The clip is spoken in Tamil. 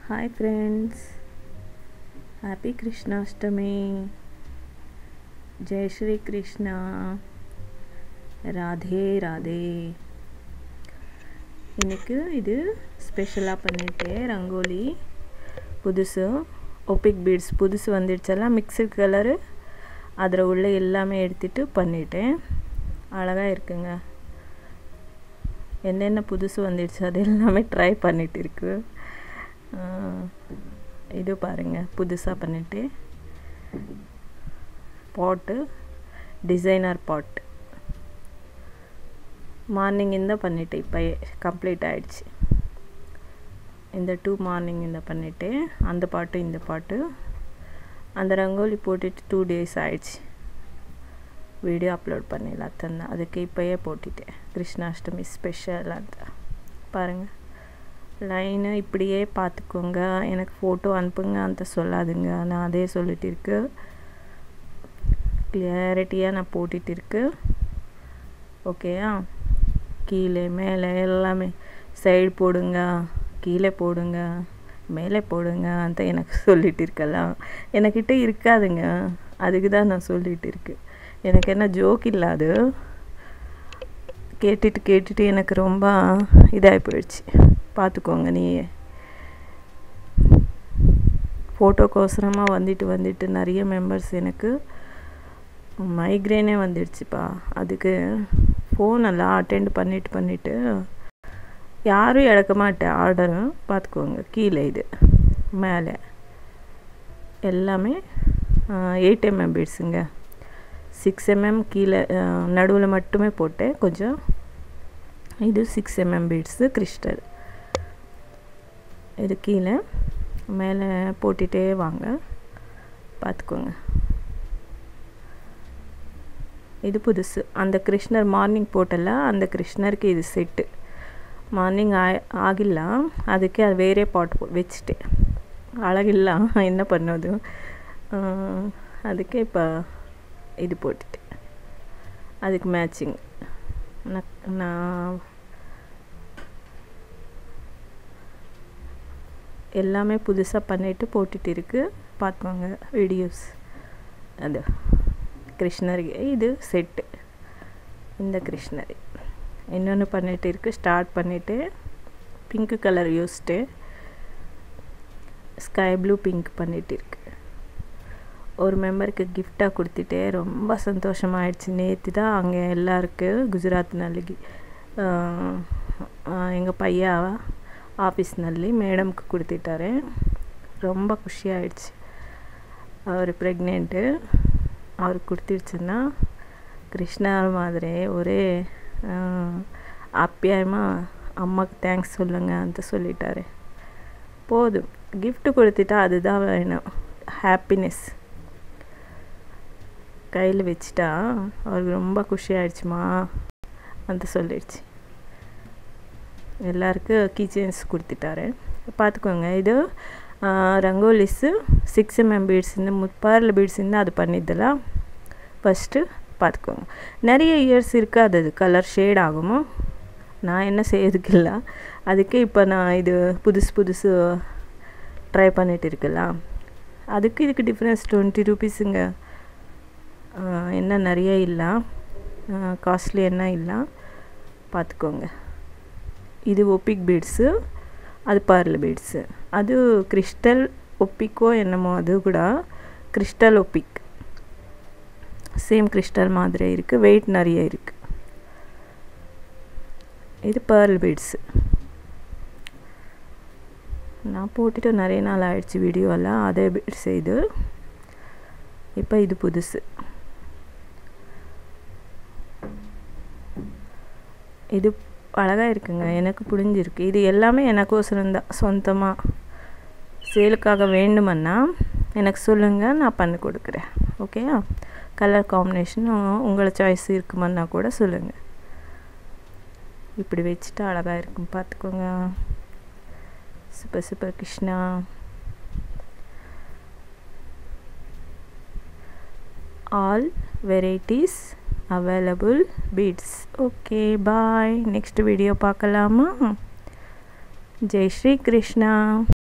Hi friends, happy Krishnastami. Jai Sri Krishna Radhe Radhe இன்னைக்கு இது ஸ்பெஷலாக பண்ணிட்டேன் ரங்கோலி புதுசு ஒப்பிக் பீட்ஸ் புதுசு வந்துடுச்செல்லாம் மிக்சட் கலரு அதில் உள்ள எல்லாமே எடுத்துட்டு பண்ணிட்டேன் அழகாக இருக்குங்க என்னென்ன புதுசு வந்துடுச்சு அது எல்லாமே ட்ரை பண்ணிட்டு இருக்கு இது பாருங்கள் புதுசாக பண்ணிட்டு பாட்டு டிசைனர் பாட் மார்னிங்கிಂದ பண்ணிட்டேன் இப்போ கம்ப்ளீட் ஆயிடுச்சு இந்த டூ மார்னிங்கிಂದ பண்ணிட்டேன் அந்த பாட்டு இந்த பாட்டு அந்த ரங்கோலி போட்டுட்டு டூ டேஸ் ஆயிடுச்சு வீடியோ அப்லோட் பண்ணிடலாம் தந்தேன் அதுக்கு இப்போயே போட்டுட்டேன் கிருஷ்ணாஷ்டமி ஸ்பெஷல் அந்த பாருங்கள் லைனு இப்படியே பார்த்துக்கோங்க எனக்கு ஃபோட்டோ அனுப்புங்க அந்த சொல்லாதுங்க நான் அதே சொல்லிட்டு இருக்கு கிளியாரிட்டியாக நான் போட்டுட்டு இருக்கு ஓகேயா கீழே மேலே எல்லாமே சைடு போடுங்க கீழே போடுங்க மேலே போடுங்க அந்த எனக்கு சொல்லிட்டு இருக்கலாம் எனக்கிட்ட இருக்காதுங்க அதுக்கு தான் நான் சொல்லிட்டு இருக்கு எனக்கு என்ன ஜோக் இல்லாது கேட்டுட்டு கேட்டுட்டு எனக்கு ரொம்ப இதாகி போயிடுச்சு பார்த்துக்கோங்க நீயே ஃபோட்டோக்கோசரமாக வந்துட்டு வந்துட்டு நிறைய மெம்பர்ஸ் எனக்கு மைக்ரேனே வந்துடுச்சுப்பா அதுக்கு ஃபோனெல்லாம் அட்டெண்ட் பண்ணிட்டு பண்ணிவிட்டு யாரும் இழக்க மாட்டேன் ஆர்டரும் பார்த்துக்கோங்க கீழே இது மேலே எல்லாமே எயிட் எம்எம் பீட்ஸுங்க சிக்ஸ் எம்எம் கீழே நடுவில் மட்டுமே போட்டேன் கொஞ்சம் இது சிக்ஸ் எம்எம் பீட்ஸு கிறிஸ்டல் இது கீழே மேலே போட்டுகிட்டே வாங்க பார்த்துக்கோங்க இது புதுசு அந்த கிருஷ்ணர் மார்னிಂಗ್ போட்டಲ್ಲ அந்த கிருஷ்ணருக்கு இது செட்டு ಮಾರ್ನಿಂಗ್ ಆಗಿಲ್ಲ ಅದಕ್ಕೆ ಅದು ಬೇರೆ ಪಾಟ್ வெச்சிட்டே அழகிಲ್ಲ என்ன பண்ணோದು ಅದಕ್ಕೆ இப்போ இது போட்டுட்டேன் அதுக்கு மேட்சிங் நான் எல்லாமே புதுசாக பண்ணிவிட்டு போட்டுட்டு இருக்கு பார்த்துக்கோங்க வீடியோஸ் அது கிருஷ்ணருக்கு இது செட்டு இந்த கிருஷ்ணரி இன்னொன்று பண்ணிட்டு இருக்கு ஸ்டார்ட் பண்ணிவிட்டு pink colour used sky blue pink பண்ணிட்டு இருக்கு ஒரு மெம்பருக்கு கிஃப்டாக கொடுத்துட்டே ரொம்ப சந்தோஷமாயிடுச்சு நேற்று தான் அங்கே எல்லாருக்கு ಗುಜರಾತ್ನಲ್ಲಿ எங்கள் பைய ಆಫೀಸ್ನಲ್ಲಿ ಮೇಡಮ್ಗೆ ಕೊಡ್ತಿದ್ದಾರೆ ரொம்ப ಖುಷಿ ಆಯಿಡ್ಚು அவர் ப்ரெக்னென்ட்டு அவருக்கு கொடுத்துருச்சுன்னா கிருஷ்ணர் மாதிரி ஒரே ஆப்பியாயமாக அம்மாவுக்கு தேங்க்ஸ் சொல்லுங்க ಅಂತ சொல்லிட்டாரு போதும் கிஃப்ட் கொடுத்துட்டா அதுதான் வேணும் ஹாப்பினஸ் கையில் வச்சுட்டா அவருக்கு ரொம்ப குஷி ஆயிடுச்சுமா ಅಂತ சொல்லிடுச்சு எல்லாருக்கும் கீச்செயின்ஸ் கொடுத்துட்டாரு பார்த்துக்கோங்க இது ರಂಗೋಲಿಸ್ ಸಿಕ್ಸ್ ಎಮ್ ಎಮ್ ಬೀಡ್ಸಿಂದ ಮುಪ್ಪಾರ್ಲ ಬೀಡ್ಸಿಂದ ಅದು பண்ணிದ್ದಲ್ಲ ஃபஸ்ட்டு பார்த்துக்கோங்க நிறைய இயர்ஸ் இருக்காது அது கலர் ஷேட் ஆகுமோ நான் என்ன செய்யறதுக்கு இல்லை அதுக்கு இப்போ நான் இது புதுசு புதுசு ட்ரை பண்ணிட்டு இருக்கலாம் அதுக்கு இதுக்கு டிஃப்ரென்ஸ் டுவெண்ட்டி ருபீஸுங்க என்ன நிறைய இல்லை காஸ்ட்லி என்ன இல்லை பார்த்துக்கோங்க இது ஒப்பிக் பீட்ஸு அது பர்ல் பீட்ஸு ಅದು ಕ್ರಿಸ್ಟಲ್ ಒಪ್ಪಿಕೋ என்னமோ அது கூட கிறிஸ்டல் ஒப்பிக் சேம் கிறிஸ்டல் மாதிரி இருக்குது வெயிட் நிறைய இருக்குது இது பேர்ல் பீட்ஸு நான் போட்டுட்டு நிறைய நாள் ஆயிடுச்சு வீடியோலாம் அதே பீட்ஸ் இது இப்போ இது புதுசு இது அழகாக இருக்குங்க எனக்கு புரிஞ்சிருக்கு இது எல்லாமே எனக்கோசரம் தான் சொந்தமாக சேலுக்காக வேண்டுமன்னா எனக்கு சொல்லுங்கள் நான் பண்ணி கொடுக்குறேன் ஓகேயா கலர் காம்பினேஷன் உங்களை சாய்ஸ் இருக்குமன்னா கூட சொல்லுங்கள் இப்படி வச்சுட்டு அழகாக இருக்கும் பார்த்துக்கோங்க super super Krishna all varieties available beads okay bye next video பார்க்கலாமா ஜெய் ஸ்ரீ கிருஷ்ணா